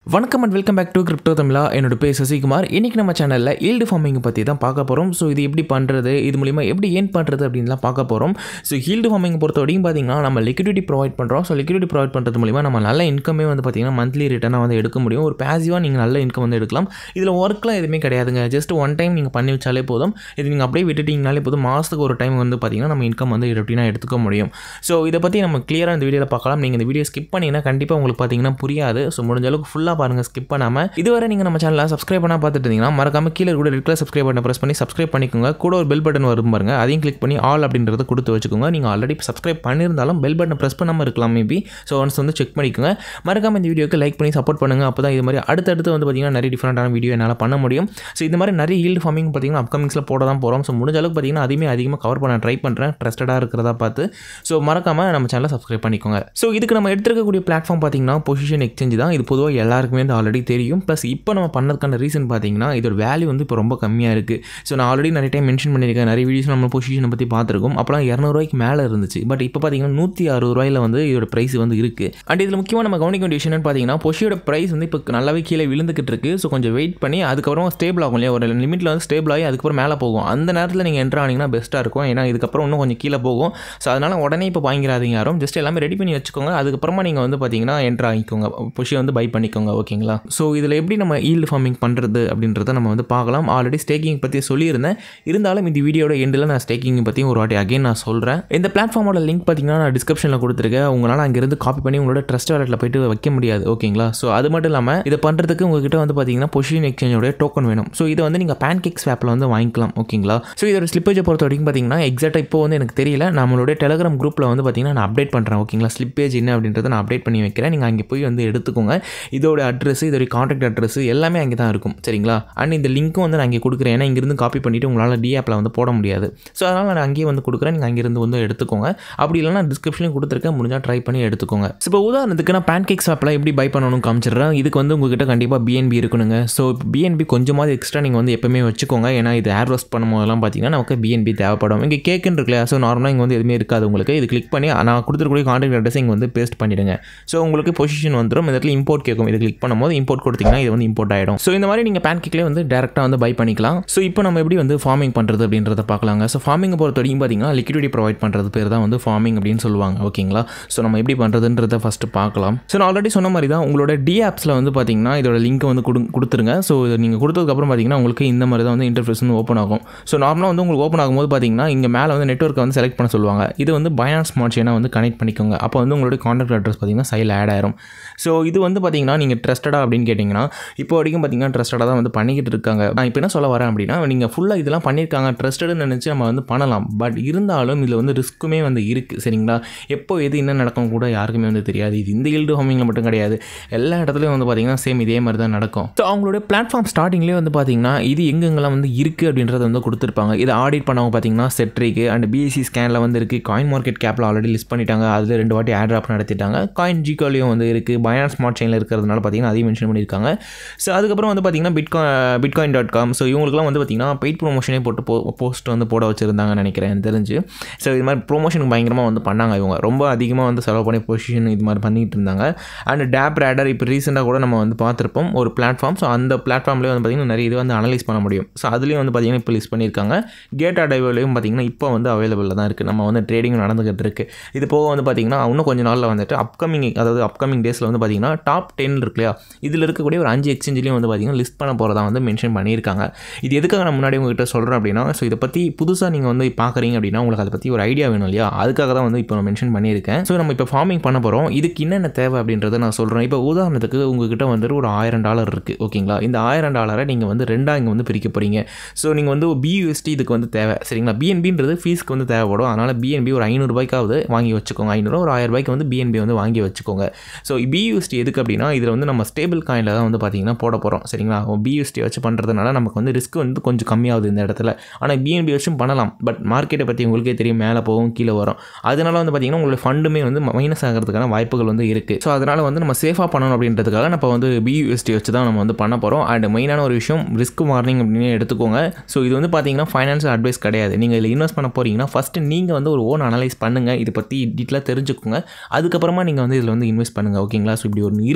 வணக்கம் and welcome back to crypto தமிழா என்னோட பேர் சசிகுமார் இன்றைக்கி நம்ம சேனலில் ஈல்டு ஃபார்மிங் பற்றி தான் பார்க்க போகிறோம் ஸோ இது எப்படி பண்ணுறது இது மூலிமா எப்படி ஏன் பண்ணுறது அப்படின்லாம் பார்க்க போகிறோம் ஸோ ஹீல்டு ஃபார்மிங் பொறுத்த வரைக்கும் பார்த்தீங்கன்னா நம்ம லிக்விடிட்டி ப்ரொவைட் பண்ணுறோம் ஸோ லிக்விடிட்டி ப்ரொவைட் பண்ணுறது மூலிமா நம்ம நல்ல இன்கமே வந்து பார்த்தீங்கன்னா மந்த்லி ரிட்டர்னாக வந்து எடுக்க முடியும் ஒரு பேசிவாக நீங்கள் நல்ல இன்கம் வந்து எடுக்கலாம் இதில் ஒர்க்லாம் எதுவுமே கிடையாதுங்க ஜஸ்ட் ஒன் டைம் நீங்கள் பண்ணி வச்சாலே போதும் இது நீங்கள் அப்படியே விட்டுட்டீங்கனாலே போதும் மாதத்துக்கு ஒரு டைம் வந்து பார்த்தீங்கன்னா நம்ம இன்கம் வந்து எப்படின்னா எடுத்துக்க முடியும் ஸோ இதை பற்றி நம்ம கிளியராக இந்த வீடியோவில் பார்க்கலாம் நீங்கள் இந்த வீடியோ ஸ்கிப் பண்ணிங்கன்னா கண்டிப்பாக உங்களுக்கு பார்த்தீங்கன்னா புரியாது ஸோ முடிஞ்ச அளவுக்கு ஃபுல்லாக பாருங்கள் ஸ்கிப் பண்ணாமல் இதுவரை நீங்கள் நம்ம சேனலில் சப்ஸ்கிரைப் பண்ணால் பார்த்துட்டு இருந்தீங்கன்னா மறக்காம கீழே கூட ரெட் கலர் சப்ஸ்கிரைப் பட்டனை ப்ரெஸ் பண்ணி சப்ஸ்கிரைப் பண்ணிக்கோங்க கூட ஒரு பெல் பட்டன் வரும் பாருங்க அதையும் கிளிக் பண்ணி ஆல் அப்படின்றத கொடுத்து வச்சுக்கோங்க நீங்கள் ஆல்ரெடி சப்ஸ்கிரைப் பண்ணியிருந்தாலும் பெல் பட்டனை ப்ரெஸ் பண்ணாமல் இருக்கலாம் மேபி ஸோ ஒன்ஸ் வந்து செக் பண்ணிக்கோங்க மறக்காம இந்த வீடியோக்கு லைக் பண்ணி சப்போர்ட் பண்ணுங்கள் அப்போ தான் இது மாதிரி அடுத்தடுத்து வந்து பார்த்தீங்கன்னா நிறைய டிஃப்ரெண்ட்டான வீடியோ என்னால் பண்ண முடியும் ஸோ இந்த மாதிரி நிறைய ஈல்டு ஃபார்மிங் பார்த்தீங்கன்னா அப்கமிங்ஸில் போட தான் போகிறோம் ஸோ முடிஞ்ச அளவுக்கு பார்த்தீங்கன்னா அதையுமே அதிகமாக கவர் பண்ண ட்ரை பண்ணுறேன் ட்ரஸ்டடாக இருக்கிறதா பார்த்து ஸோ மறக்காமல் நம்ம சேனலை சப்ஸ்கிரைப் பண்ணிக்கோங்க ஸோ இதுக்கு நம்ம எடுத்துருக்கக்கூடிய பிளாட்ஃபார்ம் பார்த்தீங்கன்னா பொசிஷன் எக்ஸ்சேஞ்ச் தான் இது பொதுவாக எல்லாருக்குமே வந்து ஆல்ரெடி தெரியும் ப்ளஸ் இப்போ நம்ம பண்ணதுக்கான ரீசன் பார்த்தீங்கன்னா இதோட வேல்யூ வந்து இப்போ ரொம்ப கம்மியாக இருக்குது ஸோ நான் ஆல்ரெடி நிறைய டைம் மென்ஷன் பண்ணியிருக்கேன் நிறைய வீடியோஸ் நம்ம பொசிஷனை பற்றி பார்த்துருக்கோம் அப்போலாம் இரநூறுவாய்க்கு மேலே இருந்துச்சு பட் இப்போ பார்த்தீங்கன்னா நூற்றி அறுபது ரூபாயில் வந்து இதோட ப்ரைஸ் வந்து இருக்குது அண்ட் இதில் முக்கியமாக நம்ம கவனிக்க வேண்டிய விஷயம் என்னன்னு பார்த்தீங்கன்னா பொஷியோட ப்ரைஸ் வந்து இப்போ நல்லாவே கீழே விழுந்துக்கிட்டு இருக்கு ஸோ கொஞ்சம் வெயிட் பண்ணி அதுக்கப்புறம் ஸ்டேபிள் ஆகும் இல்லையா ஒரு லிமிட்டில் வந்து ஸ்டேபிள் ஆகி அதுக்கப்புறம் மேலே போகும் அந்த நேரத்தில் நீங்கள் என்ட்ரு ஆனீங்கன்னா பெஸ்ட்டாக இருக்கும் ஏன்னா இதுக்கப்புறம் இன்னும் கொஞ்சம் கீழே போகும் ஸோ அதனால் உடனே இப்போ வாங்கிறாதீங்க யாரும் ஜஸ்ட் எல்லாமே ரெடி பண்ணி வச்சுக்கோங்க அதுக்கப்புறமா நீங்கள் வந்து பார்த்தீங்கன்னா என்ட்ரு ஆகிக்கோங்க பொஷியை வந்து பை பண்ணிக்கோங்க ஓகேங்களா ஸோ இதில் எப்படி நம்ம ஈல்டு ஃபார்மிங் பண்ணுறது அப்படின்றத நம்ம வந்து பார்க்கலாம் ஆல்ரெடி ஸ்டேக்கிங் பற்றி சொல்லியிருந்தேன் இருந்தாலும் இந்த வீடியோட எண்டில் நான் ஸ்டேக்கிங் பற்றி ஒரு வாட்டி அகைன் நான் சொல்கிறேன் இந்த பிளாட்ஃபார்மோட லிங்க் பார்த்தீங்கன்னா நான் டிஸ்கிரிப்ஷனில் கொடுத்துருக்கேன் உங்களால் அங்கேருந்து காப்பி பண்ணி உங்களோட ட்ரஸ்ட் வாலெட்டில் போயிட்டு வைக்க முடியாது ஓகேங்களா ஸோ அது மட்டும் இல்லாமல் இதை பண்ணுறதுக்கு உங்ககிட்ட வந்து பார்த்தீங்கன்னா பொசிஷன் எக்ஸ்சேஞ்சோட டோக்கன் வேணும் ஸோ இதை வந்து நீங்கள் பேன் கேக் ஸ்வாப்பில் வந்து வாங்கிக்கலாம் ஓகேங்களா ஸோ இதோட ஸ்லிப்பேஜை பொறுத்த வரைக்கும் பார்த்தீங்கன்னா எக்ஸாக்டாக இப்போ வந்து எனக்கு தெரியல நம்மளுடைய டெலகிராம் குரூப்பில் வந்து பார்த்தீங்கன்னா நான் அப்டேட் பண்ணுறேன் ஓகேங்களா ஸ்லிப்பேஜ் என்ன அப்படின்றத நான் அப்டேட் பண்ணி வைக்கிறேன் நீங்கள் அங்கே போய் வந்து எடுத்துக்கோங்க இதோட அட்ரஸ் இதோட காண்டாக்ட் அட்ரஸ் எல்லாமே அங்கே தான் இருக்கும் சரிங்களா அண்ட் இந்த லிங்க்கும் வந்து நான் இங்கே கொடுக்குறேன் ஏன்னா இங்கேருந்து காப்பி பண்ணிவிட்டு உங்களால் டி ஆப்பில் வந்து போட முடியாது ஸோ அதனால் நான் அங்கேயே வந்து கொடுக்குறேன் நீங்கள் அங்கேருந்து வந்து எடுத்துக்கோங்க அப்படி இல்லைனா டிஸ்கிரிப்ஷனையும் கொடுத்துருக்கேன் முடிஞ்சால் ட்ரை பண்ணி எடுத்துக்கோங்க ஸோ இப்போ உதாரணத்துக்கு நான் பேன் கேக்ஸ் ஆப்பில் எப்படி பை பண்ணணும் காமிச்சிடுறேன் இதுக்கு வந்து உங்ககிட்ட கண்டிப்பாக பிஎன்பி இருக்கணுங்க ஸோ பிஎன்பி கொஞ்சமாவது எக்ஸ்ட்ரா நீங்கள் வந்து எப்பவுமே வச்சுக்கோங்க ஏன்னா இது ஏர் ரோஸ்ட் பண்ணும்போதெல்லாம் பார்த்தீங்கன்னா நமக்கு பிஎன்பி தேவைப்படும் இங்கே கேக்குன்னு இருக்குல்லையா ஸோ நார்மலாக இங்கே வந்து எதுவுமே இருக்காது உங்களுக்கு இது கிளிக் பண்ணி நான் கொடுத்துருக்கூடிய கான்டாக்ட் அட்ரஸ் இங்கே வந்து பேஸ்ட் பண்ணிடுங்க ஸோ உங்களுக்கு பொசிஷன் வந்துடும் இந்த இடத்துல இம்போர்ட் கேட்கும் இது கிளிக் பண்ணும்போது இம்போர்ட் கொடுத்தீங்கன்னா இது வந்து இம்போர்ட் ஆகிடும் ஸோ இந்த மாதிரி நீங்கள் பேன் கேக்லேயே வந்து டேரெக்டாக வந்து பை பண்ணிக்கலாம் ஸோ இப்போ நம்ம எப்படி வந்து ஃபார்மிங் பண்ணுறது அப்படின்றத பார்க்கலாங்க ஸோ ஃபார்மிங் பொறுத்த வரைக்கும் பார்த்தீங்கன்னா லிக்விடிட்டி ப்ரொவைட் பண்ணுறது பேர் தான் வந்து ஃபார்மிங் அப்படின்னு சொல்லுவாங்க ஓகேங்களா ஸோ நம்ம எப்படி பண்ணுறதுன்றத ஃபஸ்ட்டு பார்க்கலாம் ஸோ நான் ஆல்ரெடி சொன்ன மாதிரி தான் உங்களோட டி ஆப்ஸில் வந்து பார்த்தீங்கன்னா இதோட லிங்க்கை வந்து கொடு கொடுத்துருங்க ஸோ இதை நீங்கள் கொடுத்ததுக்கப்புறம் பார்த்தீங்கன்னா உங்களுக்கு இந்த மாதிரி தான் வந்து இன்டர்ஃபேஸ் வந்து ஓப்பன் ஆகும் ஸோ நார்மலாக வந்து உங்களுக்கு ஓப்பன் ஆகும்போது பார்த்தீங்கன்னா இங்கே மேலே வந்து நெட்ஒர்க்கை வந்து செலக்ட் பண்ண சொல்லுவாங்க இது வந்து பயான்ஸ் ஸ்மார்ட் செயினை வந்து கனெக்ட் பண்ணிக்கோங்க அப்போ வந்து உங்களோட கான்டாக்ட் அட்ரஸ் பார்த்தீங்கன்னா சைடில் ஆட் ஆயிரும் ஸோ இது வந்து பார்த்தீங்கன்னா நீங்கள் ட்ரஸ்டடா அப்படின்னு கேட்டிங்கன்னா இப்போ வரைக்கும் பார்த்தீங்கன்னா ட்ரஸ்டடாக தான் வந்து பண்ணிக்கிட்டு இருக்காங்க நான் இப்போ என்ன சொல்ல வரேன் அப்படின்னா நீங்கள் ஃபுல்லாக இதெல்லாம் பண்ணியிருக்காங்க ட்ரஸ்டடுன்னு நினச்சி நம்ம வந்து பண்ணலாம் பட் இருந்தாலும் இதில் வந்து ரிஸ்க்குமே வந்து இருக்குது சரிங்களா எப்போ எது என்ன நடக்கும் கூட யாருக்குமே வந்து தெரியாது இது இந்த ஈல்டு ஹோமிங்கில் மட்டும் கிடையாது எல்லா இடத்துலையும் வந்து பார்த்தீங்கன்னா சேம் இதே மாதிரி தான் நடக்கும் ஸோ அவங்களுடைய பிளாட்ஃபார்ம் ஸ்டார்டிங்லேயே வந்து பார்த்தீங்கன்னா இது எங்கெங்கெல்லாம் வந்து இருக்குது அப்படின்றத வந்து கொடுத்துருப்பாங்க இதை ஆடிட் பண்ணவங்க பார்த்தீங்கன்னா செட்ரிக்கு அண்ட் பிஎஸ்சி ஸ்கேனில் வந்து இருக்குது காயின் மார்க்கெட் கேப்பில் ஆல்ரெடி லிஸ்ட் பண்ணிட்டாங்க அதில் ரெண்டு வாட்டி ஆட் ட்ராப் நடத்திட்டாங்க காயின் ஜிகோலையும் வந்து இருக்குது பயான் ஸ்மார்ட் செயினில் இருக்கிறதுனால பார்த்தீங்கன்னா அதையும் மென்ஷன் பண்ணியிருக்காங்க ஸோ அதுக்கப்புறம் வந்து பார்த்தீங்கன்னா பிட்கா பிட்காயின் டாட் காம் ஸோ இவங்களுக்குலாம் வந்து பார்த்தீங்கன்னா பெய்ட் ப்ரொமோஷனே போட்டு போ போஸ்ட் வந்து போட வச்சுருந்தாங்கன்னு நினைக்கிறேன் எனக்கு தெரிஞ்சு ஸோ இது மாதிரி ப்ரொமோஷனுக்கு பயங்கரமாக வந்து பண்ணாங்க இவங்க ரொம்ப அதிகமாக வந்து செலவு பண்ணி பொசிஷன் இது மாதிரி பண்ணிகிட்டு இருந்தாங்க அண்ட் டேப் ரேடர் இப்போ ரீசெண்டாக கூட நம்ம வந்து பார்த்துருப்போம் ஒரு பிளாட்ஃபார்ம் ஸோ அந்த பிளாட்ஃபார்ம்லேயே வந்து பார்த்திங்கன்னா நிறைய இது வந்து அனலைஸ் பண்ண முடியும் ஸோ அதுலேயும் வந்து பார்த்திங்கன்னா இப்போ லிஸ்ட் பண்ணியிருக்காங்க கேட்டா டைவ்லையும் பார்த்திங்கன்னா இப்போ வந்து அவைலபிளில் தான் இருக்குது நம்ம வந்து ட்ரேடிங் நடந்துகிட்டு இருக்குது இது போக வந்து பார்த்திங்கன்னா இன்னும் கொஞ்சம் நாளில் வந்துட்டு அப்கமிங் அதாவது அப்கமிங் டேஸில் வந்து பார்த்திங்கன்னா டாப் டென் இருக்கு இல்லையா இதில் இருக்கக்கூடிய ஒரு அஞ்சு எக்ஸ்சேஞ்சிலையும் வந்து பார்த்திங்கன்னா லிஸ்ட் பண்ண போகிறதா வந்து மென்ஷன் பண்ணியிருக்காங்க இது எதுக்காக நான் முன்னாடி உங்ககிட்ட சொல்கிறேன் அப்படின்னா ஸோ இதை பற்றி புதுசாக நீங்கள் வந்து பார்க்குறீங்க அப்படின்னா உங்களுக்கு அதை பற்றி ஒரு ஐடியா வேணும் இல்லையா அதுக்காக தான் வந்து இப்போ நான் மென்ஷன் பண்ணியிருக்கேன் ஸோ நம்ம இப்போ ஃபார்மிங் பண்ண போகிறோம் இதுக்கு என்னென்ன தேவை அப்படின்றத நான் சொல்கிறேன் இப்போ உதாரணத்துக்கு உங்ககிட்ட வந்துட்டு ஒரு ஆயிரம் டாலர் இருக்குது ஓகேங்களா இந்த ஆயிரம் டாலரை நீங்கள் வந்து ரெண்டாக இங்கே வந்து பிரிக்க போகிறீங்க ஸோ நீங்கள் வந்து பியூஎஸ்டி இதுக்கு வந்து தேவை சரிங்களா பிஎன்பின்றது ஃபீஸ்க்கு வந்து தேவைப்படும் அதனால் பிஎன்பி ஒரு ஐநூறுபாய்க்காவது வாங்கி வச்சுக்கோங்க ஐநூறுரூவா ஒரு ஆயிரம் ரூபாய்க்கு வந்து பிஎன்பி வந்து வாங்கி வச்சுக்கோங்க ஸோ பியூஎஸ்டி எதுக்கு அப்படின்னா இதில் வந்து நம்ம ஸ்டேபிள் காயினில் தான் வந்து பார்த்தீங்கன்னா போட போகிறோம் சரிங்களா பியூஎஸ்டி வச்சு பண்ணுறதுனால நமக்கு வந்து ரிஸ்க் வந்து கொஞ்சம் கம்மியாகுது இந்த இடத்துல ஆனால் பிஎன்பி வச்சும் பண்ணலாம் பட் மார்க்கெட்டை பற்றி உங்களுக்கே தெரியும் மேலே போகும் கீழே வரும் அதனால வந்து பார்த்திங்கன்னா உங்களோட ஃபண்டுமே வந்து மைனஸ் ஆகிறதுக்கான வாய்ப்புகள் வந்து இருக்குது ஸோ அதனால் வந்து நம்ம சேஃபாக பண்ணணும் அப்படின்றதுக்காக நம்ம வந்து பியூஎஸ்டி வச்சு தான் நம்ம வந்து பண்ண போகிறோம் அண்ட் மெயினான ஒரு விஷயம் ரிஸ்க் வார்னிங் அப்படின்னு எடுத்துக்கோங்க ஸோ இது வந்து பார்த்தீங்கன்னா ஃபைனான்ஷியல் அட்வைஸ் கிடையாது நீங்கள் இதில் இன்வெஸ்ட் பண்ண போகிறீங்கன்னா ஃபஸ்ட்டு நீங்கள் வந்து ஒரு ஓன் அனலைஸ் பண்ணுங்கள் இதை பற்றி டீட்டெயிலாக தெரிஞ்சுக்கோங்க அதுக்கப்புறமா நீங்கள் வந்து இதில் வந்து இன்வெஸ்ட் பண்ணுங்கள் ஓகேங்களா ஸோ இப்படி ஒன்று இருக்குது அப்படின்றத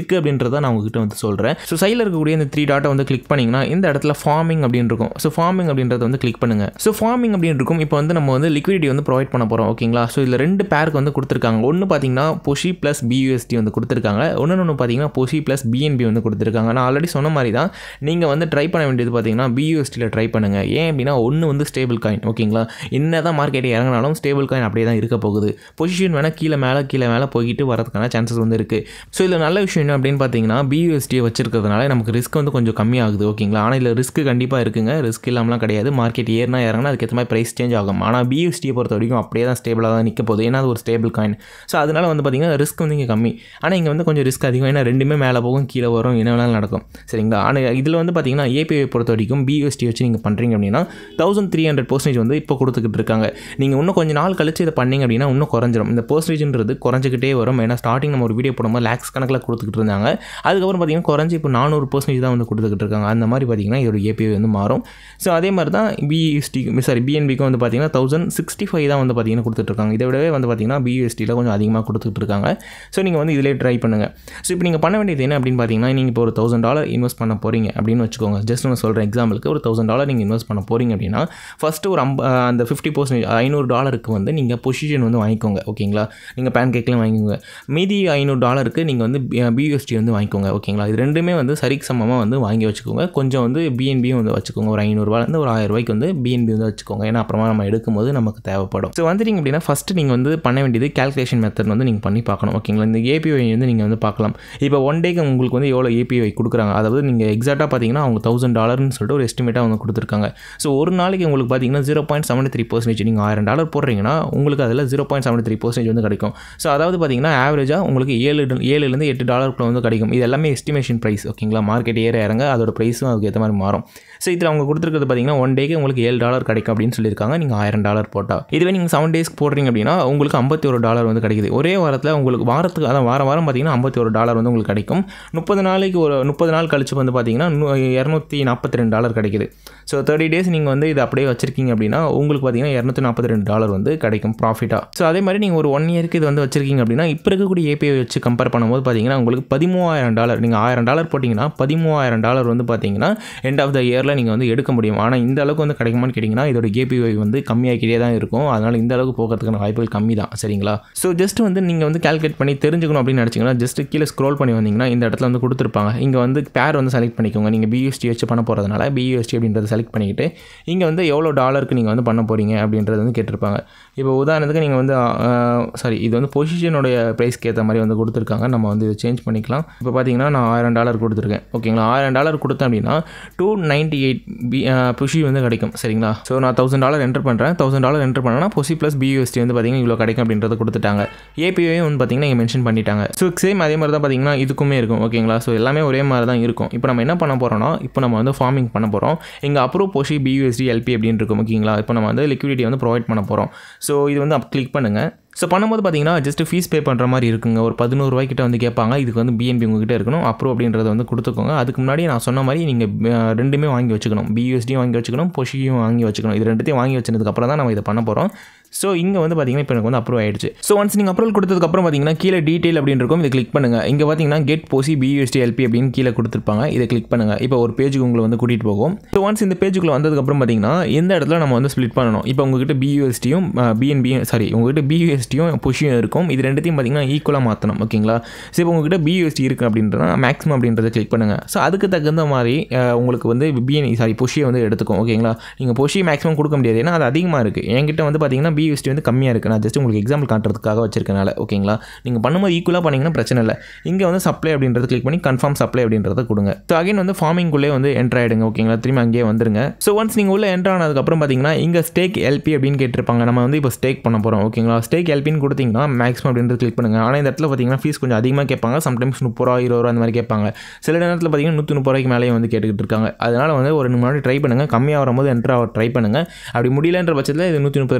அப்படின்றத நான் உங்ககிட்ட வந்து சொல்கிறேன் ஸோ சைடில் இருக்கக்கூடிய இந்த த்ரீ டாட்டை வந்து கிளிக் பண்ணிங்கன்னா இந்த இடத்துல ஃபார்மிங் அப்படின்னு இருக்கும் ஸோ ஃபார்மிங் அப்படின்றத வந்து கிளிக் பண்ணுங்கள் ஸோ ஃபார்மிங் அப்படின்னு இருக்கும் இப்போ வந்து நம்ம வந்து லிக்விடிட்டி வந்து ப்ரொவைட் பண்ண போகிறோம் ஓகேங்களா ஸோ இதில் ரெண்டு பேருக்கு வந்து கொடுத்துருக்காங்க ஒன்று பார்த்தீங்கன்னா பொஷி ப்ளஸ் பியூஎஸ்டி வந்து கொடுத்துருக்காங்க ஒன்று ஒன்று பார்த்தீங்கன்னா பொஷி ப்ளஸ் பிஎன்பி வந்து கொடுத்துருக்காங்க நான் ஆல்ரெடி சொன்ன மாதிரி தான் நீங்கள் வந்து ட்ரை பண்ண வேண்டியது பார்த்தீங்கன்னா பியூஎஸ்டியில் ட்ரை பண்ணுங்கள் ஏன் அப்படின்னா ஒன்று வந்து ஸ்டேபிள் காயின் ஓகேங்களா என்ன தான் மார்க்கெட் இறங்கினாலும் ஸ்டேபிள் காயின் அப்படியே தான் இருக்க போகுது பொசிஷன் வேணால் கீழே மேலே கீழே மேலே போய்கிட்டு வரதுக்கான சான்சஸ் வந்து இருக்குது ஸோ இதில் நல்ல விஷயம் என்ன அப்படின்னு பார்த்தீங்கன்னா பியூஎஸ்டியை வச்சிருக்கிறதுனால நமக்கு ரிஸ்க் வந்து கொஞ்சம் கம்மியாகுது ஓகேங்களா ஆனால் இதில் ரிஸ்க் கண்டிப்பாக இருக்குங்க ரிஸ்க் இல்லாமலாம் கிடையாது மார்க்கெட் ஏறினா இறங்கினா அதுக்கேற்ற மாதிரி ப்ரைஸ் சேஞ்ச் ஆகும் ஆனால் பியூஎஸ்டியை பொறுத்த வரைக்கும் அப்படியே தான் ஸ்டேபிளாக தான் நிற்க போகுது ஏன்னா அது ஒரு ஸ்டேபிள் காயின் ஸோ அதனால் வந்து பார்த்தீங்கன்னா ரிஸ்க் வந்து இங்கே கம்மி ஆனால் இங்கே வந்து கொஞ்சம் ரிஸ்க் அதிகம் ஏன்னா ரெண்டுமே மேலே போகும் கீழே வரும் என்ன வேணாலும் நடக்கும் சரிங்களா ஆனால் இதில் வந்து பார்த்தீங்கன்னா ஏபிஐ பொறுத்த வரைக்கும் பியூஎஸ்டி வச்சு நீங்கள் பண்ணுறீங்க அப்படின்னா தௌசண்ட் த்ரீ ஹண்ட்ரட் பர்சன்டேஜ் வந்து இப்போ கொடுத்துக்கிட்டு இருக்காங்க நீங்கள் இன்னும் கொஞ்சம் நாள் கழிச்சு இதை பண்ணீங்க அப்படின்னா இன்னும் குறைஞ்சிரும் இந்த பர்சன்டேஜ்ன்றது குறைஞ்சிக்கிட்டே வரும் ஏன்னா ஸ்டார்டிங் நம்ம ஒரு வீடியோ போடும்போது லேக்ஸ் கணக்கில் கொடுத்துக்கிட்டு இருந்தாங்க அதுக்கப்புறம் பார்த்தீங்கன்னா குறைஞ்சி இப்போ நானூறு பர்சன்டேஜ் தான் வந்து கொடுத்துக்கிட்டு இருக்காங்க அந்த மாதிரி பார்த்தீங்கன்னா இதோட ஏபிஐ வந்து மாறும் ஸோ அதே மாதிரி தான் பிஎஸ்டி சாரி பிஎன்பிக்கும் வந்து பார்த்தீங்கன்னா தௌசண்ட் சிக்ஸ்டி ஃபைவ் தான் வந்து பார்த்தீங்கன்னா கொடுத்துட்ருக்காங்க இதை விடவே வந்து பார்த்தீங்கன்னா பியூஎஸ்டியில் கொஞ்சம் அதிகமாக கொடுத்துட்டு இருக்காங்க ஸோ நீங்கள் வந்து இதிலே ட்ரை பண்ணுங்கள் ஸோ இப்போ நீங்கள் பண்ண வேண்டியது என்ன அப்படின்னு பார்த்தீங்கன்னா நீங்கள் இப்போ ஒரு தௌசண்ட் டாலர் இன்வெஸ்ட் பண்ண போகிறீங்க அப்படின்னு வச்சுக்கோங்க ஜஸ்ட் நான் சொல்கிறேன் எக்ஸாம்பிளுக்கு ஒரு தௌசண்ட் டாலர் நீங்கள் இன்வெஸ்ட் பண்ண போகிறீங்க அப்படின்னா ஃபஸ்ட்டு ஒரு அம்ப அந்த ஃபிஃப்டி பர்சன்டேஜ் ஐநூறு டாலருக்கு வந்து நீங்கள் பொசிஷன் வந்து வாங்கிக்கோங்க ஓகேங்களா நீங்கள் பேன் கேக்லாம் வாங்கிக்கோங்க மீதி ஐநூறு டாலருக்கு நீங்கள் வந்து பியூஎஸ்டி வந்து வாங்கிக்கோங்க ஓகேங்களா இது ரெண்டுமே வந்து சரிக்கு சமமாக வந்து வாங்கி வச்சுக்கோங்க கொஞ்சம் வந்து பிஎன்பியும் வந்து வச்சுக்கோங்க ஒரு ஐநூறுரூவாலேருந்து ஒரு ஆயிரம் ரூபாய்க்கு வந்து பிஎன்பி வந்து வச்சுக்கோங்க ஏன்னா அப்புறமா நம்ம எடுக்கும்போது நமக்கு தேவைப்படும் ஸோ வந்துட்டீங்க அப்படின்னா ஃபஸ்ட்டு நீங்கள் வந்து பண்ண வேண்டியது கேல்குலேஷன் மெத்தட் வந்து நீங்கள் பண்ணி பார்க்கணும் ஓகேங்களா இந்த ஏபிஐ வந்து நீங்கள் வந்து பார்க்கலாம் இப்போ ஒன் டேக்கு உங்களுக்கு வந்து எவ்வளோ ஏபிஐ கொடுக்குறாங்க அதாவது நீங்கள் எக்ஸாக்டாக பார்த்தீங்கன்னா அவங்க தௌசண்ட் டாலர்னு சொல்லிட்டு ஒரு எஸ்டிமேட்டாக வந்து கொடுத்துருக்காங்க ஸோ ஒரு நாளைக்கு உங்களுக்கு பார்த்தீங்கன்னா zero point seventy three percentage நீங்கள் ஆயிரம் டாலர் போடுறீங்கன்னா உங்களுக்கு அதில் zero point seventy three percentage வந்து கிடைக்கும் ஸோ அதாவது பார்த்தீங்கன்னா ஆவரேஜாக உங்களுக்கு ஏழு ஏழுலேருந்து எட்டு டாலருக்குள்ள வந்து கிடைக்கும் இது எல்லாமே எஸ்டிமேஷன் ப்ரைஸ் ஓகேங்களா மார்க்கெட் ஏற இறங்க அதோட ப்ரைஸும் அதுக்கு ஏற்ற மாதிரி மாறும் ஸோ இதில் அவங்க கொடுத்துருக்கிறது பார்த்தீங்கன்னா ஒன் டேக்கு உங்களுக்கு ஏழு டாலர் கிடைக்கும் அப்படின்னு சொல்லியிருக்காங்க நீங்கள் ஆயிரம் டாலர் போட்டால் இதுவே நீங்கள் செவன் டேஸ்க்கு போடுறீங்க அப்படின்னா உங்களுக்கு ஐம்பத்தி ஒரு டாலர் வந்து கிடைக்குது ஒரே வாரத்தில் உங்களுக்கு வாரத்துக்கு அதான் வாரம் வாரம் பார்த்தீங்கன்னா ஐம்பத்தி ஒரு டாலர் வந்து உங்களுக்கு கிடைக்கும் முப்பது நாளைக்கு ஒரு முப்பது நாள் கழிச்சு வந்து பார்த்தீங்கன்னா இரநூத்தி நாற்பத்தி ரெண்டு டாலர் கிடைக்குது ஸோ தேர்ட்டி டேஸ் நீங்கள் வந்து இது அப்படியே வச்சிருக்கீங்க அப்படின்னா உங்களுக்கு பார்த்தீங்கன்னா இரநூத்தி நாற்பத்தி ரெண்டு டாலர் வந்து கிடைக்கும் ப்ராஃபிட்டாக ஸோ அதே மாதிரி நீங்கள் ஒரு ஒன் இயருக்கு இது வந்து வச்சிருக்கீங்க அப்படின்னா இப்போ இருக்கக்கூடிய ஏபிஐ வச்சு கம்பேர் பண்ணும்போது பார்த்தீங்கன்னா உங்களுக்கு பதிமூவாயிரம் டாலர் நீங்கள் ஆயிரம் டாலர் போட்டிங்கன்னா பதிமூவாயிரம் டாலர் வந்து பார்த்தீங்கன்னா எண்ட் ஆஃப் த இயரில் நீங்கள் வந்து எடுக்க முடியும் ஆனால் இந்த அளவுக்கு வந்து கிடைக்குமான்னு கேட்டிங்கன்னா இதோட ஏபிஐ வந்து கம்மியாகிட்டே தான் இருக்கும் அதனால் இந்த அளவுக்கு போகிறதுக்கான வாய்ப்புகள் கம்மி தான் சரிங்களா ஸோ ஜஸ்ட் வந்து நீங்கள் வந்து கால்குலேட் பண்ணி தெரிஞ்சுக்கணும் அப்படின்னு நினச்சிங்கன்னா ஜஸ்ட் கீழே ஸ்க்ரோல் பண்ணி வந்தீங்கன்னா இந்த இடத்துல வந்து கொடுத்துருப்பாங்க இங்கே வந்து பேர் வந்து செலக்ட் பண்ணிக்கோங்க நீங்கள் பியூஎஸ்டி வச்சு பண்ண போகிறதுனால பியூஎஸ்டி அப்படின்றத செலக்ட் பண்ணிக்கிட்டு இங்கே வந்து எவ்வளோ டாலருக்கு நீங்கள் வந்து பண்ண போகிறீங்க அப்படின்றது வந்து கேட்டிருப்பாங்க இப்போ உதாரணத்துக்கு நீங்கள் வந்து சாரி இது வந்து பொசிஷனுடைய ப்ரைஸ்க்கு ஏற்ற மாதிரி வந்து கொடுத்துருக்காங்க நம்ம வந்து இதை சேஞ்ச் பண்ணிக்கலாம் இப்போ பார்த்தீங்கன்னா நான் ஆயிரம் டாலர் கொடுத்துருக்கேன் ஓகேங்களா ஆயிரம் டாலர் கொடுத்தேன் அப்படின்னா டூ நைன்ட்டி எயிட் பி புஷி வந்து கிடைக்கும் சரிங்களா ஸோ நான் தௌசண்ட் டாலர் என்டர் பண்ணுறேன் தௌசண்ட் டாலர் என்டர் பண்ணேன்னா பொசி ப்ளஸ் பியூஎஸ்டி வந்து பார்த்தீங்கன்னா இவ்வளோ கிடைக்கும் அப்படின்றத கொடுத்துட்டாங்க ஏபிஐயும் வந்து பார்த்தீங்கன்னா இங்கே மென்ஷன் பண்ணிட்டாங்க ஸோ சேம் அதே மாதிரி தான் பார்த்தீங்கன்னா இதுக்குமே இருக்கும் ஓகேங்களா ஸோ எல்லாமே ஒரே மாதிரி தான் இருக்கும் இப்போ நம்ம என்ன பண்ண போகிறோம்னா இப்போ நம்ம வந்து ஃபார்மிங் பண்ண போகிறோம் இங்கே அப்ரூவ் பொஷி பியூஎஸ்டி எல்பி அப்படின்னு இருக்கும் ஓகேங்களா இப்போ நம்ம வந்து லிக்விடிட்டி வந்து ப்ரொவைட் பண்ண போகிறோம் ஸோ இது வந்து அப் கிளிக் பண்ணுங்கள் ஸோ பண்ணும்போது பார்த்தீங்கன்னா ஜஸ்ட் ஃபீஸ் பே பண்ணுற மாதிரி இருக்குங்க ஒரு பதினோரு ரூபாய்க்கிட்ட வந்து கேட்பாங்க இதுக்கு வந்து பிஎன்பி உங்ககிட்ட இருக்கணும் அப்ரூவ் அப்படின்றத வந்து கொடுத்துக்கோங்க அதுக்கு முன்னாடி நான் சொன்ன மாதிரி நீங்கள் ரெண்டுமே வாங்கி வச்சுக்கணும் பியூஎஸ்டியும் வாங்கி வச்சுக்கணும் பொஷியும் வாங்கி வச்சுக்கணும் இது ரெண்டுத்தையும் வாங்கி வச்சதுக்கப்புறம் தான் நம்ம இதை பண்ண போகிறோம் ஸோ இங்கே வந்து பார்த்தீங்கன்னா இப்போ எனக்கு வந்து அப்ரூவ் ஆயிடுச்சு ஸோ ஒன்ஸ் நீங்கள் அப்ரூவல் கொடுத்ததுக்கப்புறம் பார்த்தீங்கன்னா கீழே டீட்டெயில் அப்படின்னு இருக்கும் இதை கிளிக் பண்ணுங்கள் இங்கே பார்த்தீங்கன்னா கெட் போசி பியூஎஸ்டி எல்பி அப்படின்னு கீழே கொடுத்துருப்பாங்க இதை கிளிக் பண்ணுங்கள் இப்போ ஒரு பேஜுக்கு உங்களை வந்து கூட்டிகிட்டு போகும் ஸோ ஒன்ஸ் இந்த பேஜுக்குள்ள வந்ததுக்கப்புறம் பார்த்தீங்கன்னா எந்த இடத்துல நம்ம வந்து ஸ்ப்ளிட் பண்ணணும் இப்போ உங்ககிட்ட பியூஎஸ்டியும் பிஎன்பியும் சாரி உங்ககிட்ட பியூஎஸ்டியும் பொஷியும் இருக்கும் இது ரெண்டுத்தையும் பார்த்தீங்கன்னா ஈக்குவலாக மாற்றணும் ஓகேங்களா ஸோ இப்போ உங்ககிட்ட பியூஎஸ்டி இருக்குது அப்படின்றத மேக்ஸிமம் அப்படின்றத கிளிக் பண்ணுங்கள் ஸோ அதுக்கு தகுந்த மாதிரி உங்களுக்கு வந்து பிஎன் சாரி பொஷியை வந்து எடுத்துக்கும் ஓகேங்களா நீங்கள் பொஷி மேக்ஸிமம் கொடுக்க முடியாது ஏன்னா அது அதிகமாக இருக்குது என்கிட்ட வந்து பார்த்தீங்கன்னா பியூஎஸ்டி வந்து கம்மியாக இருக்குது நான் ஜஸ்ட் உங்களுக்கு எக்ஸாம்பிள் காட்டுறதுக்காக வச்சிருக்கனால ஓகேங்களா நீங்கள் பண்ணும்போது ஈக்குவலாக பண்ணிங்கன்னா பிரச்சனை இல்லை இங்கே வந்து சப்ளை அப்படின்றத கிளிக் பண்ணி கன்ஃபார்ம் சப்ளை அப்படின்றத கொடுங்க ஸோ அகைன் வந்து ஃபார்மிங்குள்ளே வந்து என்ட்ரு ஆகிடுங்க ஓகேங்களா திரும்பி அங்கேயே வந்துருங்க ஸோ ஒன்ஸ் நீங்கள் உள்ளே என்ட்ரு ஆனதுக்கப்புறம் பார்த்தீங்கன்னா இங்கே ஸ்டேக் எல்பி அப்படின்னு கேட்டிருப்பாங்க நம்ம வந்து இப்போ ஸ்டேக் பண்ண போகிறோம் ஓகேங்களா ஸ்டேக் எல்பின்னு கொடுத்தீங்கன்னா மேக்ஸிமம் அப்படின்றது கிளிக் பண்ணுங்கள் ஆனால் இந்த இடத்துல பார்த்தீங்கன்னா ஃபீஸ் கொஞ்சம் அதிகமாக கேட்பாங்க சம்டைம்ஸ் முப்பது ரூபா இருபது ரூபா அந்த மாதிரி கேட்பாங்க சில நேரத்தில் பார்த்தீங்கன்னா நூற்றி முப்பது ரூபாய்க்கு மேலேயே வந்து கேட்டுக்கிட்டு இருக்காங்க அதனால் வந்து ஒரு ரெண்டு முன்னாடி ட்ரை பண்ணுங்கள் கம்மியாக வரும்போது என்ட்ரு ஆக ட்ரை பண்ணுங்கள் அப்படி முடியலன்ற பட்சத்தில் இது நூற்றி முப்பது ரூபா நம்ம வந்து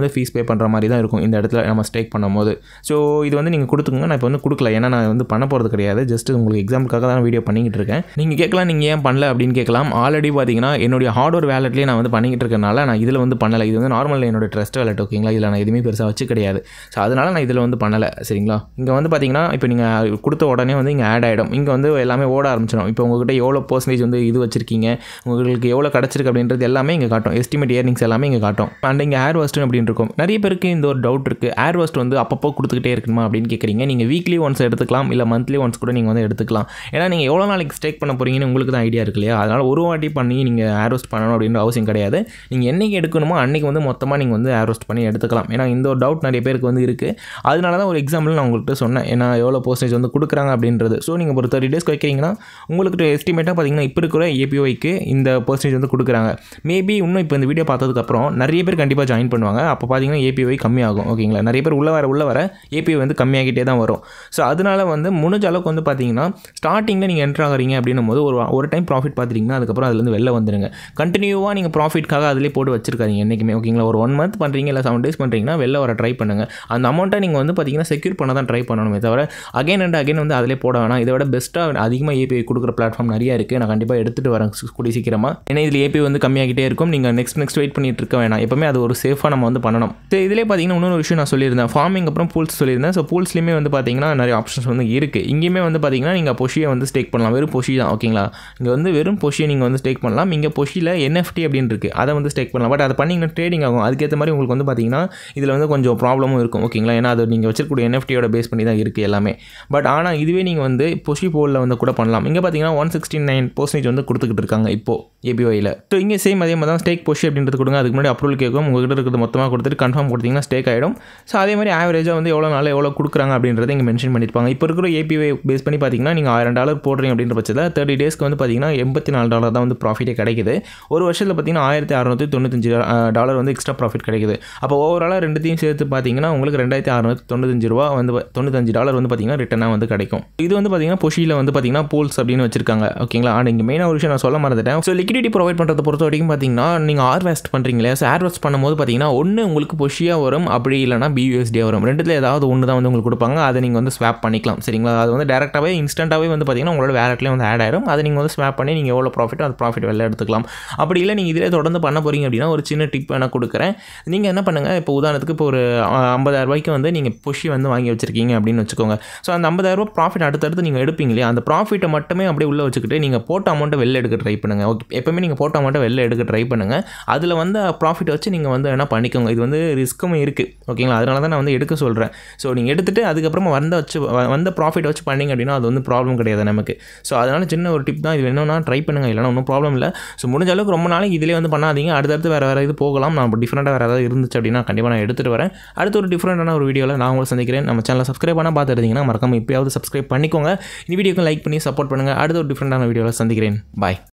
வந்து ஃபீஸ் பே பண்ணுற மாதிரி தான் இருக்கும் இந்த இடத்துல நம்ம ஸ்டேக் பண்ணும்போது ஸோ இது வந்து நீங்கள் கொடுத்துக்கோங்க நான் இப்போ வந்து கொடுக்கல ஏன்னா நான் வந்து பண்ண போகிறது கிடையாது ஜஸ்ட் உங்களுக்கு எக்ஸாம்பிளுக்காக தான் வீடியோ பண்ணிக்கிட்டு இருக்கேன் நீங்கள் கேட்கலாம் நீங்கள் ஏன் பண்ணல அப்படின்னு கேட்கலாம் ஆல்ரெடி பார்த்தீங்கன்னா என்னுடைய ஹார்ட்வேர் வேலட்லேயே நான் வந்து பண்ணிக்கிட்டு இருக்கனால நான் இதில் வந்து பண்ணலை இது வந்து நார்மல் என்னோட ட்ரஸ்ட் வேலட் ஓகேங்களா இதில் நான் எதுவுமே பெருசாக வச்சு கிடையாது ஸோ அதனால் நான் இதில் வந்து பண்ணலை சரிங்களா இங்கே வந்து பார்த்தீங்கன்னா இப்போ நீங்கள் கொடுத்த உடனே வந்து இங்கே ஆட் ஆகிடும் இங்கே வந்து எல்லாமே ஓட ஆரம்பிச்சிடும் இப்போ உங்ககிட்ட எவ்வளோ பர்சன்டேஜ் வந்து இது வச்சிருக்கீங்க உங்களுக்கு எவ்வளோ கிடச்சிருக்கு அப்படின்றது எல்லாமே இங்கே காட்டும் எஸ்டிமேட் இயர்னிங்ஸ் எல்லாமே இங்கே காட்டும் அண்ட் இங்கே ஏர் வஸ்ட் அப்படின்னு இருக்கும் நிறைய பேருக்கு இந்த ஒரு டவுட் இருக்குது ஏர் வஸ்ட் வந்து அப்பப்போ கொடுத்துக்கிட்டே இருக்கணுமா அப்படின்னு கேட்குறீங்க நீங்கள் வீக்லி ஒன்ஸ் எடுத்துக்கலாம் இல்லை மந்த்லி ஒன்ஸ் கூட நீங்கள் வந்து எடுத்துக்கலாம் ஏன்னா நீங்கள் எவ்வளோ நாளைக்கு ஸ்டேக் பண்ண போகிறீங்கன்னு உங்களுக்கு தான் ஐடியா இருக்கு இல்லையா அதனால் ஒரு வாட்டி பண்ணி நீங்கள் ஏர் வஸ்ட் பண்ணணும் அப்படின்ற அவசியம் கிடையாது நீங்கள் என்றைக்கு எடுக்கணுமோ அன்றைக்கி வந்து மொத்தமாக நீங்கள் வந்து ஏர் வஸ்ட் பண்ணி எடுத்துக்கலாம் ஏன்னா இந்த ஒரு டவுட் நிறைய பேருக்கு வந்து இருக்குது அதனால தான் ஒரு எக்ஸாம்பிள் நான் உங்கள்கிட்ட சொன்னேன் ஏன்னா எவ்வளோ பர்சன்டேஜ் வந்து கொடுக்குறாங்க அப்படின்றது ஸோ நீங்கள் ஒரு தேர்ட்டி டேஸ்க்கு வைக்கிறீங்கன்னா உங்களுக்கு எஸ்டிமேட்டாக பார்த்தீங்கன்னா இப்போ இருக்கிற ஏபிஓக்கு இந்த பர்சன்டேஜ் வந்து கொடுக்குறாங்க மேபி இன்னும் இப்போ இந்த வீடியோ பார்த்ததுக்கப்புறம் நிறைய பேர் கண்டிப்பாக ஜாயின் பண்ணுவாங்க அப்போ பார்த்தீங்கன்னா ஏபிஓ கம்மியாகும் ஓகேங்களா நிறைய பேர் உள்ள வர உள்ள வர ஏபிஓ வந்து கம்மியாகிட்டே தான் வரும் ஸோ அதனால வந்து முடிஞ்ச அளவுக்கு வந்து பார்த்தீங்கன்னா ஸ்டார்டிங்கில் நீங்கள் என்ட்ரு ஆகிறீங்க அப்படின்னும் போது ஒரு ஒரு டைம் ப்ராஃபிட் பார்த்துட்டிங்கன்னா அதுக்கப்புறம் அதுலேருந்து வெளில வந்துடுங்க கண்டினியூவாக நீங்கள் ப்ராஃபிட்காக அதிலே போட்டு வச்சிருக்காதீங்க என்றைக்குமே ஓகேங்களா ஒரு ஒன் மந்த் பண்ணுறீங்க இல்லை செவன் டேஸ் பண்ணுறீங்கன்னா வெளில வர ட்ரை பண்ணுங்கள் அந்த அமௌண்ட்டை நீங்கள் வந்து பார்த்தீங்கன்னா செக்யூர் பண்ண தான் ட்ரை பண்ணணுமே தவிர அகைன் அண்ட் அகைன் வந்து அதிலே போட வேணாம் இதை விட பெஸ்ட்டாக அதிகமாக ஏபிஐ கொடுக்குற பிளாட்ஃபார்ம் நிறைய இருக்குது நான் கண்டிப்பாக எடுத்துகிட்டு வரேன் சு- கூடிய சீக்கிரமாக ஏன்னா இதில் ஏபிஐ வந்து கம்மியாகிட்டே இருக்கும் நீங்கள் நெக்ஸ்ட் நெக்ஸ்ட் வெயிட் பண்ணிட்டு இருக்க வேணாம் எப்பவுமே அது ஒரு சேஃபாக நம்ம வந்து பண்ணணும் சரி இதிலே பார்த்தீங்கன்னா இன்னொரு விஷயம் நான் சொல்லியிருந்தேன் ஃபார்மிங் அப்புறம் பூல்ஸ் சொல்லியிருந்தேன் ஸோ பூல்ஸ்லையுமே வந்து பார்த்தீங்கன்னா நிறைய ஆப்ஷன்ஸ் வந்து இருக்குது இங்கேயுமே வந்து பார்த்தீங்கன்னா நீங்கள் பொஷியை வந்து ஸ்டேக் பண்ணலாம் வெறும் பொஷி தான் ஓகேங்களா இங்கே வந்து வெறும் பொஷியை நீங்கள் வந்து ஸ்டேக் பண்ணலாம் இங்கே பொஷியில் என்எஃப்டி அப்படின்னு இருக்குது அதை வந்து ஸ்டேக் பண்ணலாம் பட் அதை பண்ணிங்கன்னா ட்ரேடிங் ஆகும் அதுக்கேற்ற மாதிரி உங்களுக்கு வந்து பார்த்தீங்கன்னா இதில் வந்து கொஞ்சம் ப்ராப்ளமும் இருக்கும் ஓகேங்களா ஏன்னா அது நீங்கள் வச்சிருக்கக்கூடிய என்எஃப்டியோட பேஸ் பண்ணி தான் இருக்குது எல்லாமே பட் ஆனால் இதுவே நீங்கள் வந்து பொஷி போலில் வந்து கூட பண்ணலாம் இங்கே பார்த்தீங்கன்னா ஒன் சிக்ஸ்டி நைன் பர்சன்டேஜ் வந்து கொடுத்துக்கிட்டு இருக்காங்க இப்போது ஏபிஒயில் ஸோ இங்கே சேம் அதே மாதிரி தான் ஸ்டேக் பொஷி அப்படின்றது கொடுங்க அதுக்கு முன்னாடி அப்ரூவல் கேட்கும் உங்ககிட்ட இருக்கிறது மொத்தமாக கொடுத்துட்டு கன்ஃபார்ம் கொடுத்தீங்கன்னா ஸ்டேக் ஆகிடும் ஸோ அதே மாதிரி ஆவரேஜாக வந்து எவ்வளோ நாள் எவ்வளோ கொடுக்குறாங்க அப்படின்றத இங்கே மென்ஷன் பண்ணியிருப்பாங்க இப்போ இருக்கிற ஏபிஐ பேஸ் பண்ணி பார்த்தீங்கன்னா நீங்கள் ஆயிரம் டாலர் போடுறீங்க அப்படின்ற பட்சத்தில் தேர்ட்டி டேஸ்க்கு வந்து பார்த்தீங்கன்னா எண்பத்தி நாலு டாலர் தான் வந்து ப்ராஃபிட்டே கிடைக்குது ஒரு வருஷத்தில் பார்த்தீங்கன்னா ஆயிரத்தி அறநூற்றி தொண்ணூத்தஞ்சு டாலர் வந்து எக்ஸ்ட்ரா ப்ராஃபிட் கிடைக்குது அப்போ ஓவராலாக ரெண்டுத்தையும் சேர்த்து பார்த்தீங்கன்னா உங்களுக்கு ரெண்டாயிரத்தி அறநூற்றி தொண்ணூத்தஞ்சு ரூபா வந்து தொண்ணூத்தஞ்சு டாலர் வந்து பார்த்தீங்கன்னா ரிட்டனாக வந்து கிடைக்கும் இது வந்து பார்த்தீங்கன்னா பொஷியில் வந்து பார்த்தீங்கன்னா பூல்ஸ் அப்படின்னு வச்சிருக்காங்க ஓகேங்களா அண்ட் இங்கே மெயினாக ஒரு விஷயம் நான் சொல்ல மறந்துட்டேன் ஸோ லிக்விடிட்டி ப்ரொவைட் பண்ணுறத பொறுத்த வரைக்கும் பார்த்தீங்கன்னா நீங்கள் ஆர் வேஸ்ட் பண்ணுறீங்களே ஸோ ஏர் வேஸ்ட் பண்ணும்போது பார்த்தீங்கன்னா ஒன்று உங்களுக்கு பொஷியாக வரும் அப்படி இல்லைனா பியூஎஸ்டியாக வரும் ரெண்டுத்தில் ஏதாவது ஒன்று தான் வந்து உங்களுக்கு கொடுப்பாங்க அதை நீங்கள் வந்து ஸ்வாப் பண்ணிக்கலாம் சரிங்களா அது வந்து டேரெக்டாகவே இன்ஸ்டண்ட்டாகவே வந்து பார்த்தீங்கன்னா உங்களோட வேலட்லேயே வந்து ஆட் ஆயிடும் அதை நீங்கள் வந்து ஸ்வாப் பண்ணி நீங்கள் எவ்வளோ ப்ராஃபிட்டோ அந்த ப்ராஃபிட் வெளில எடுத்துக்கலாம் அப்படி இல்லை நீங்கள் இதிலே தொடர்ந்து பண்ண போகிறீங்க அப்படின்னா ஒரு சின்ன டிப் வேணால் கொடுக்குறேன் நீங்கள் என்ன பண்ணுங்கள் இப்போ உதாரணத்துக்கு இப்போ ஒரு ஐம்பதாயிரம் ரூபாய்க்கு வந்து நீங்கள் பொஷி வந்து வாங்கி வச்சிருக்கீங்க அப்படின்னு வச்சுக்கோங்க ஸோ அந்த ஐம்பதாயிரம் ரூபாய் ப்ராஃபிட் அடுத்தடுத்து நீங்கள் எடுப்பீங்க இல்லையா அந்த ப்ராஃபிட்டை மட்டுமே அப்படியே உள்ளே வச்சுக்கிட்டு நீங்கள் போட்ட அமௌண்ட்டை வெளில எடுக்க ட்ரை பண்ணுங்கள் ஓகே எப்பவுமே நீங்கள் போட்ட அமௌண்ட்டை வெளில எடுக்க ட்ரை பண்ணுங்கள் அதில் வந்து ப்ராஃபிட் வச்சு நீங்கள் வந்து என்ன பண்ணிக்கோங்க இது வந்து ரிஸ்க்கும் இருக்குது ஓகேங்களா அதனால தான் நான் வந்து எடுக்க சொல்கிறேன் ஸோ நீங்கள் எடுத்துகிட்டு அதுக்கப்புறமா வந்த வச்சு வ- வந்த ப்ராஃபிட் வச்சு பண்ணீங்க அப்படின்னா அது வந்து ப்ராப்ளம் கிடையாது நமக்கு ஸோ அதனால் சின்ன ஒரு டிப் தான் இது வேணும்னா ட்ரை பண்ணுங்கள் இல்லைனா ஒன்றும் ப்ராப்ளம் இல்லை ஸோ முடிஞ்ச அளவுக்கு ரொம்ப நாளைக்கு இதிலே வந்து பண்ணாதீங்க அடுத்தடுத்து வேறு வேறு இது போகலாம் நான் டிஃப்ரெண்ட்டாக வேறு ஏதாவது இருந்துச்சு அப்படின்னா கண்டிப்பாக நான் எடுத்துகிட்டு வரேன் அடுத்து ஒரு டிஃப்ரெண்ட்டான ஒரு வீடியோவில் நான் உங்களை சந்திக்கிறேன் நம்ம சேனலை சப்ஸ்கிரைப் பண்ணால் பார்த்துருந்தீங்கன்னா மறக்காம இப்போயாவது சப்ஸ்கிரைப் பண்ணிக்கோங்க இந்த வீடியோக்கு லைக் பண்ணி சப்போர்ட் பண்ணுங்கள் அடுத்த ஒரு டிஃப்ரெண்ட்டான வீடியோவில் சந்திக்கிறேன் பாய்